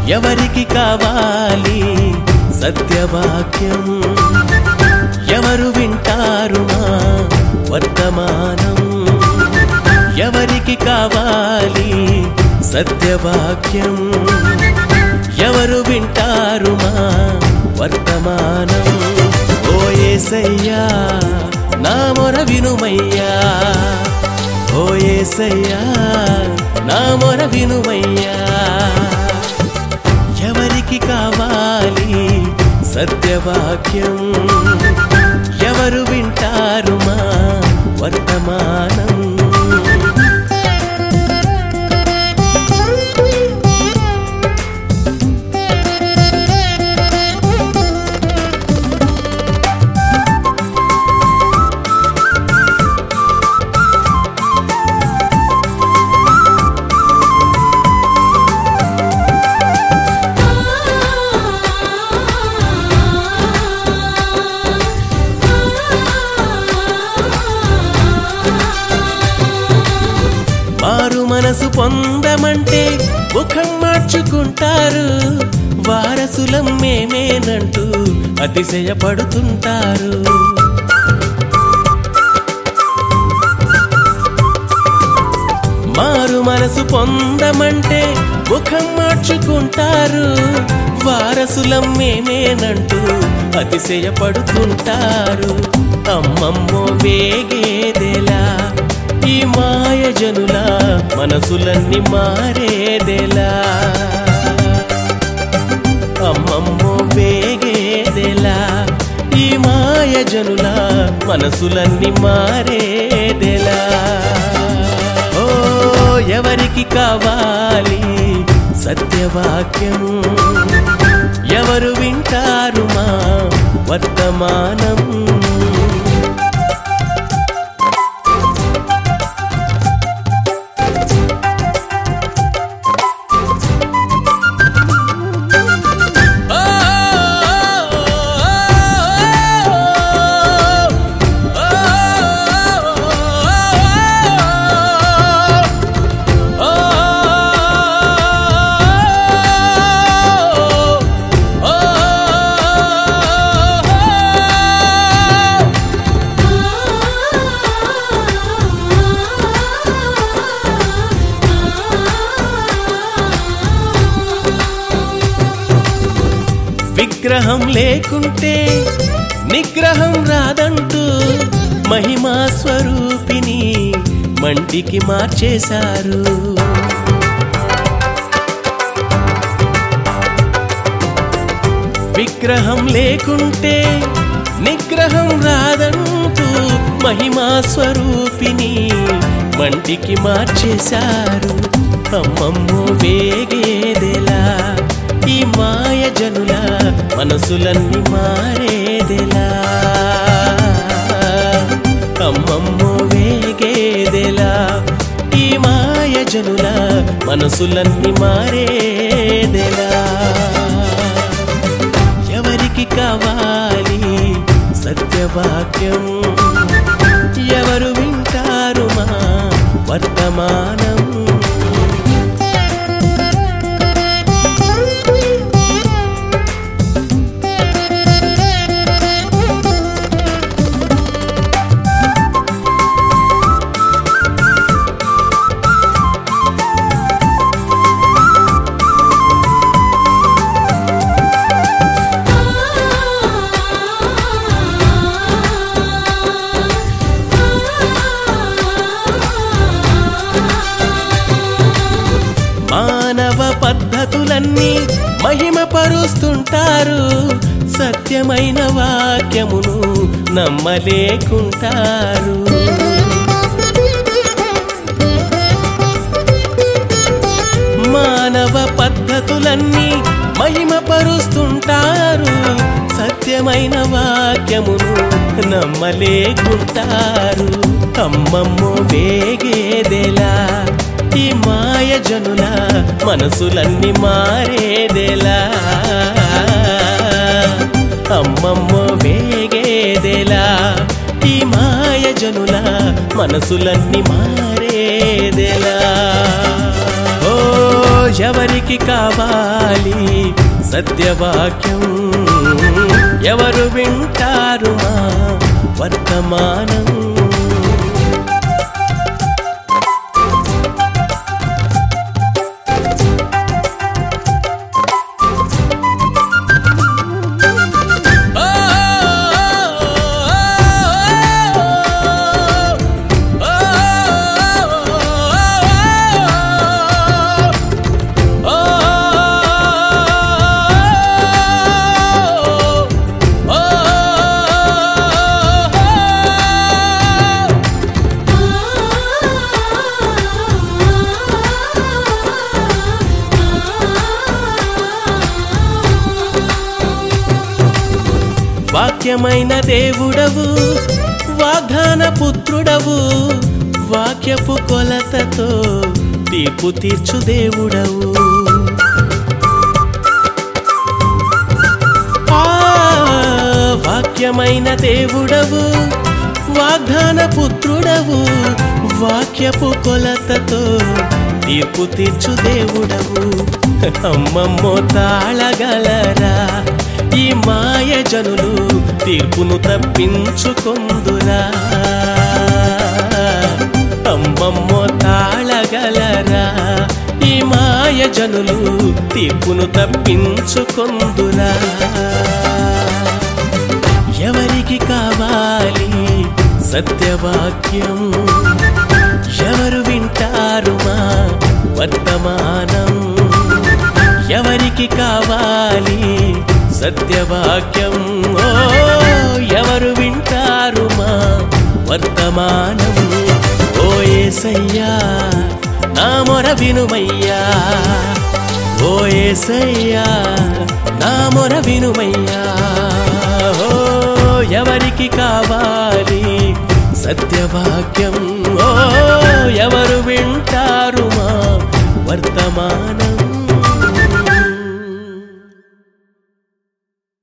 ఎవరికి కావాలి సత్యవాక్యం ఎవరు వింటారు మా వర్తమానం ఎవరికి కావాలి సత్యవాక్యం ఎవరు వింటారు మా వర్తమానం ఓ ఏసయ్యా నా మొర వినుమయ్యా ఓ ఏసయ్యా నా మొర వినుమయ్యా ఎవరికి కావాలి సత్యవాక్యం ఎవరు వింటారు మా వర్తమానం మారు మనసు పొందమంటే ముఖం మార్చుకుంటారు వారసులం మేమేనంటూ అతిశయపడుతుంటారు మారు మనసు పొందమంటే ముఖం మార్చుకుంటారు వారసులం మేమేనంటూ అతిశయపడుతుంటారు అమ్మమ్మో వేగేదెలా ఈ మాయ జనుల మనసులన్నీ మారేదెలా అమ్మమ్మో వేగేదెలా ఈ మాయ జనుల మనసులన్నీ మారేదెలా ఓ ఎవరికి కావాలి సత్యవాక్యం ఎవరు వింటారు మా వర్తమానం విగ్రహం లేకుంటే నిగ్రహం రాదంటూ మహిమా స్వరూపిణి మంటికి మార్చేశారు విగ్రహం లేకుంటే నిగ్రహం రాదంటూ మహిమా స్వరూపిణి మంటికి మార్చేశారు అమ్మమ్మో వేగేదెలా ఈ మాయ జనుల మనసులన్నీ మారేదెలా అమ్మమ్మో వేగేదెలా ఈ మాయ జనుల మనసులన్నీ మారేదెలా ఎవరికి కావాలి సత్యవాక్యం ఎవరు వింటారు మా వర్తమానం మానవ పద్ధతులన్నీ మహిమ పరుస్తుంటారు సత్యమైన వాక్యమును నమ్మలేకుంటారు మానవ పద్ధతులన్నీ మహిమ పరుస్తుంటారు సత్యమైన వాక్యమును నమ్మలేకుంటారు అమ్మమ్మో వేగేదెలా ఈ మాయ జనుల మనసులన్నీ మారేదెలా అమ్మమ్మో వేగేదెలా ఈ మాయ జనుల మనసులన్నీ మారేదెలా ఓ ఎవరికి కావాలి సత్యవాక్యం ఎవరు వింటారు మా వర్తమానం వాక్యమైన దేవుడవు వాగ్దాన పుత్రుడవు వాక్యపు కొలతతో తీర్పు తీర్చు దేవుడవు ఆ, వాక్యమైన దేవుడవు వాగ్దాన పుత్రుడవు వాక్యపు కొలతతో తీర్పు తీర్చు దేవుడవు అమ్మమ్మో తాళగలరా ఈ మాయ జనులు తీర్పును తప్పించుకొందురా అమ్మమ్మో తాళగలరా ఈ మాయ జనులు తీర్పును తప్పించుకొందురా ఎవరికి కావాలి సత్యవాక్యం ఎవరు వింటారు మా వర్తమానం ఎవరికి కావాలి సత్యవాక్యం ఓ ఎవరు వింటారు మా వర్తమానం ఓ ఏసయ్యా నా మొర వినుమయ్యా ఓ ఏసయ్యా నా మొర వినుమయ్యా ఓ ఎవరికి కావాలి సత్యవాక్యం ఓ ఎవరు వింటారు మా వర్తమానం